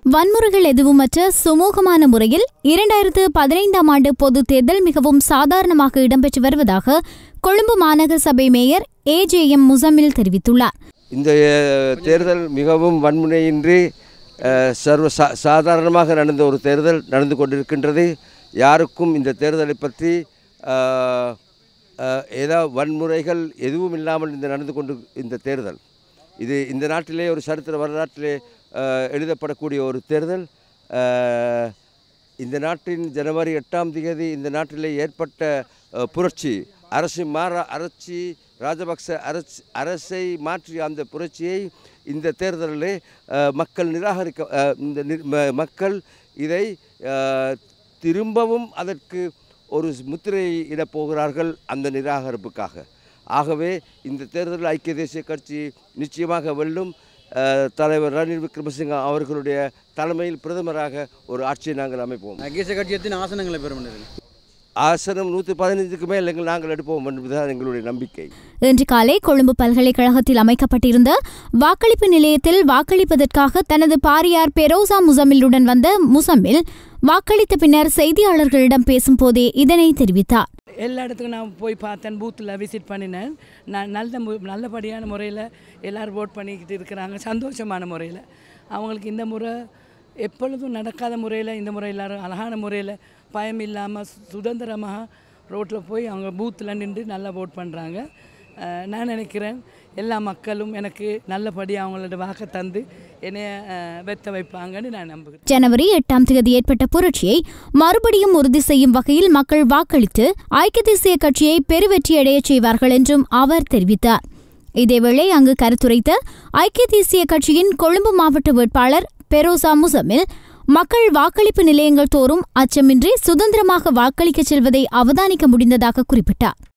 வன்முறைகள் எதுவுமற்ற சுமூகமான முறையில் இரண்டாயிரத்து பதினைந்தாம் ஆண்டு பொது தேர்தல் மிகவும் சாதாரணமாக இடம்பெற்று வருவதாக கொழும்பு மாநகர சபை மேயர் ஏஜேஎம் முசமில் தெரிவித்துள்ளார் இந்த அஹ், தேர்தல் மிகவும் வன்முறையின்றி அஹ், சர்வ சா சாதாரணமாக நடந்த ஒரு தேர்தல் நடந்து கொண்டிருக்கின்றது யாருக்கும் இந்த தேர்தலை பற்றி அஹ், அஹ், ஏதோ வன்முறைகள் எதுவும் இல்லாமல் இந்த நடந்து கொண்டு இந்த தேர்தல் இது இந்த நாட்டிலே ஒரு சரித்திர வரலாற்றிலே அஹ், எழுதப்படக்கூடிய ஒரு தேர்தல் அஹ், இந்த நாட்டின் ஜனவரி எட்டாம் தேதி இந்த நாட்டிலே ஏற்பட்ட அஹ், புரட்சி அரசு மாற அரசி ராஜபக்ச அரசு அரசை மாற்றிய அந்த புரட்சியை இந்த தேர்தலிலே அஹ், மக்கள் நிராகரிக்க அஹ், இந்த நி- ம- மக்கள் இதை அஹ், திரும்பவும் அதற்கு ஒரு முத்திரை இடப் போகிறார்கள் அந்த நிராகரிப்புக்காக ஆகவே இந்த தேர்தலில் ஐக்கிய தேசிய கட்சி நிச்சயமாக வெல்லும் அஹ், தலைவர் ரணில் விக்ரமசிங்க அவர்களுடைய தலைமையில் பிரதமராக ஒரு ஆட்சியை நாங்கள் அமைப்போம் ஐக்கிய கட்சியத்தின் ஆசனங்களை பெறும் ஆசனம் நூற்றி பதினைந்துக்கு மேல் எங்கள் நாங்கள் எடுப்போம் என்பதுதான் எங்களுடைய நம்பிக்கை இன்று காலை கொழும்பு பல்கலைக்கழகத்தில் அமைக்கப்பட்டிருந்த வாக்களிப்பு நிலையத்தில் வாக்களிப்பதற்காக தனது பாரியார் பெரோசா முசமிலுடன் வந்த முசமில் வாக்களித்த பின்னர் செய்தியாளர்களிடம் பேசும்போதே இதனை தெரிவித்தார் எல்லா இடத்துக்கும் நான் போய் பார்த்தேன் பூத்தில் விசிட் பண்ணினேன் நான் நல்ல மு நல்லபடியான முறையில் எல்லோரும் ஓட் பண்ணிக்கிட்டு இருக்கிறாங்க சந்தோஷமான முறையில் அவங்களுக்கு இந்த முறை எப்பொழுதும் நடக்காத முறையில் இந்த முறை எல்லாரும் அழகான முறையில் பயம் இல்லாமல் சுதந்திரமாக ரோட்டில் போய் அவங்க பூத்தில் நின்று நல்லா ஓட் பண்ணுறாங்க நான் நினைக்கிறேன் எல்லா மக்களும் எனக்கு நல்லபடியாக அவங்களோட வாக்கை தந்து என்னைய அஹ், வெத்த வைப்பாங்கன்னு நான் நம்புகிறேன் ஜனவரி எட்டாம் தேதி ஏற்பட்ட புரட்சியை மறுபடியும் உறுதி செய்யும் வகையில் மக்கள் வாக்களித்து ஐக்கிய தேசிய கட்சியை பெருவெற்றியடையச் செய்வார்கள் என்றும் அவர் தெரிவித்தார் இதேவேளை அங்கு கருத்துரைத்த ஐக்கிய தேசிய கட்சியின் கொழும்பு மாவட்ட வேட்பாளர் பெரோசா முசமில் மக்கள் வாக்களிப்பு நிலையங்கள் தோறும் அச்சமின்றி சுதந்திரமாக வாக்களிக்கச் செல்வதை அவதானிக்க முடிந்ததாக குறிப்பிட்டார்